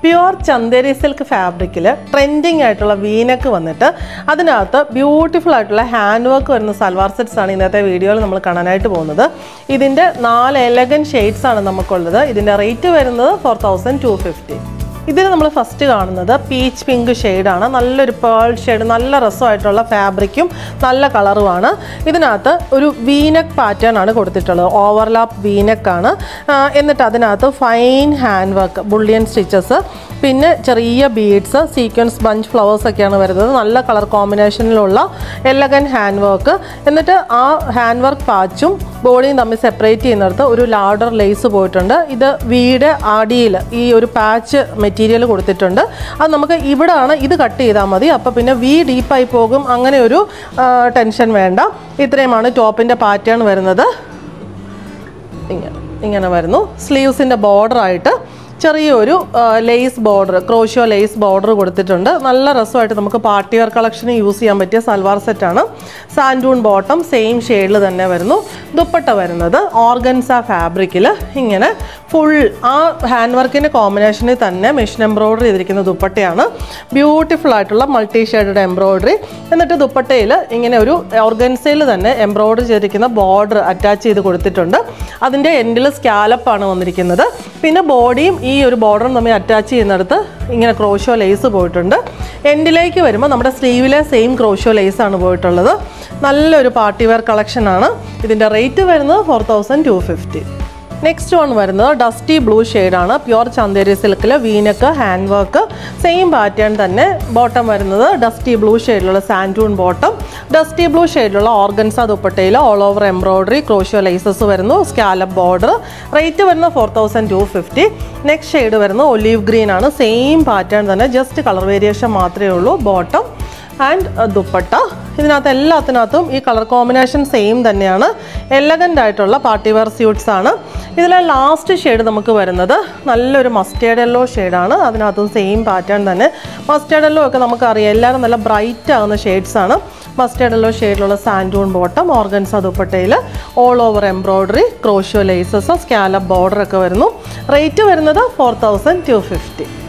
pure Chanderi silk ഫാബ്രിക്കിൽ trending ആയിട്ടുള്ള വീനക്ക് വന്നിട്ട് അതിനകത്ത് ബ്യൂട്ടിഫുൾ ആയിട്ടുള്ള ഹാൻഡ് വർക്ക് വരുന്ന സൽവാർ സെറ്റ്സ് ആണ് ഇന്നത്തെ വീഡിയോയിൽ നമ്മൾ കാണാനായിട്ട് പോകുന്നത് ഇതിൻ്റെ നാല് എലഗൻ ഷെയ്ഡ്സ് ആണ് നമുക്കുള്ളത് ഇതിൻ്റെ റേറ്റ് വരുന്നത് ഫോർ തൗസൻഡ് ടു ഫിഫ്റ്റി ഇതിൽ നമ്മൾ ഫസ്റ്റ് കാണുന്നത് പീച്ച് പിങ്ക് ഷെയ്ഡാണ് നല്ലൊരു പേൾ ഷെയ്ഡ് നല്ല രസമായിട്ടുള്ള ഫാബ്രിക്കും നല്ല കളറുമാണ് ഇതിനകത്ത് ഒരു വീനക്ക് പാറ്റേൺ ആണ് കൊടുത്തിട്ടുള്ളത് ഓവർലാപ്പ് വീനക്ക് ആണ് ആ, എന്നിട്ട് അതിനകത്ത് fine hand work bullion stitches പിന്നെ ചെറിയ ബീഡ്സ് സീക്വൻസ് ബഞ്ച് ഫ്ലവേഴ്സ് ഒക്കെയാണ് വരുന്നത് നല്ല കളർ കോമ്പിനേഷനിലുള്ള എലഗൻ ഹാൻഡ് വർക്ക് എന്നിട്ട് ആ ഹാൻഡ് വർക്ക് പാച്ചും ബോഡിയും തമ്മിൽ സെപ്പറേറ്റ് ചെയ്യുന്നിടത്ത് ഒരു ലാഡർ ലേസ് പോയിട്ടുണ്ട് ഇത് വീട് അടിയിൽ ഈ ഒരു പാച്ച് മെറ്റീരിയൽ കൊടുത്തിട്ടുണ്ട് അത് നമുക്ക് ഇവിടാണ് ഇത് കട്ട് ചെയ്താൽ മതി അപ്പോൾ പിന്നെ വി ഡീപ്പായി പോകും അങ്ങനെ ഒരു ടെൻഷൻ വേണ്ട ഇത്രയുമാണ് ടോപ്പിൻ്റെ പാറ്റേൺ വരുന്നത് ഇങ്ങനെ ഇങ്ങനെ വരുന്നു സ്ലീവ്സിൻ്റെ ബോർഡറായിട്ട് ചെറിയൊരു lace border crochet lace border കൊടുത്തിട്ടുണ്ട് നല്ല രസമായിട്ട് നമുക്ക് പാർട്ടി വെയർ കളക്ഷന് യൂസ് ചെയ്യാൻ പറ്റിയ സൽവാർ സെറ്റാണ് സാൻഡൂൺ ബോട്ടം സെയിം ഷെയ്ഡിൽ തന്നെ വരുന്നു ദുപ്പട്ട വരുന്നത് ഓർഗൻസ ഫാബ്രിക്കിൽ ഇങ്ങനെ ഫുൾ ആ ഹാൻഡ് വർക്കിൻ്റെ കോമ്പിനേഷനിൽ തന്നെ മെഷീൻ എംബ്രോയ്ഡറി ചെയ്തിരിക്കുന്ന ദുപ്പട്ടയാണ് ബ്യൂട്ടിഫുൾ ആയിട്ടുള്ള മൾട്ടി ഷെയ്ഡഡ് എംബ്രോയ്ഡറി എന്നിട്ട് ദുപ്പട്ടയിൽ ഇങ്ങനെ ഒരു ഓർഗൻസയിൽ തന്നെ എംബ്രോയ്ഡറി ചെയ്തിരിക്കുന്ന ബോർഡർ അറ്റാച്ച് ചെയ്ത് കൊടുത്തിട്ടുണ്ട് അതിൻ്റെ എൻഡിൽ സ്കാലപ്പാണ് വന്നിരിക്കുന്നത് പിന്നെ ബോഡിയും ഈ ഒരു ബോർഡറും തമ്മിൽ അറ്റാച്ച് ചെയ്യുന്നിടത്ത് ഇങ്ങനെ ക്രോഷോ ലേസ് പോയിട്ടുണ്ട് എൻഡിലേക്ക് വരുമ്പോൾ നമ്മുടെ സ്ലീവിലെ സെയിം ക്രോഷോ ലേസ് ആണ് പോയിട്ടുള്ളത് നല്ലൊരു പാർട്ടി വെയർ കളക്ഷനാണ് ഇതിൻ്റെ റേറ്റ് വരുന്നത് four thousand two fifty next one വരുന്നത് ഡസ്റ്റി ബ്ലൂ ആണ് പ്യുവർ ചന്ദേരി സിൽക്കിൽ വീനക്ക് ഹാൻഡ് വർക്ക് സെയിം പാറ്റേൺ തന്നെ ബോട്ടം വരുന്നത് ഡസ്റ്റി ബ്ലൂ ഷെയ്ഡിലുള്ള സാൻഡൂൺ ബോട്ടം ഡസ്റ്റി ബ്ലൂ ഷെയ്ഡിലുള്ള ഓർഗൻസ ദുപ്പട്ടയിൽ all over embroidery crochet laces വരുന്നു സ്കാലപ്പ് ബോർഡർ റേറ്റ് വരുന്നത് four thousand two fifty next shade വരുന്നത് ഒലീവ് ഗ്രീൻ ആണ് സെയിം പാറ്റേൺ തന്നെ ജസ്റ്റ് കളർ വേരിയേഷൻ മാത്രമേ ഉള്ളൂ ബോട്ടം ആൻഡ് ദുപ്പട്ട ഇതിനകത്ത് എല്ലാത്തിനകത്തും ഈ കളർ കോമ്പിനേഷൻ സെയിം തന്നെയാണ് എലഗൻ്റ് ആയിട്ടുള്ള പാർട്ടി വെയർ സ്യൂട്ട്സ് ആണ് ഇതിലെ ലാസ്റ്റ് ഷെയ്ഡ് നമുക്ക് വരുന്നത് നല്ലൊരു മസ്റ്റേർഡ് യെല്ലോ ഷെയ്ഡാണ് അതിനകത്തും സെയിം പാറ്റേൺ തന്നെ മസ്റ്റേർഡ് യെല്ലോ ഒക്കെ നമുക്കറിയാം എല്ലാവരും നല്ല ബ്രൈറ്റ് ആകുന്ന ഷെയ്ഡ്സ് ആണ് മസ്റ്റേർഡ് യെല്ലോ ഷെയ്ഡിലുള്ള സാൻഡൂൺ ബോട്ടം ഓർഗൻസ ദുപ്പട്ടയിൽ all over embroidery crochet laces scallop border ഒക്കെ വരുന്നു റേറ്റ് വരുന്നത് ഫോർ തൗസൻഡ് ടു ഫിഫ്റ്റി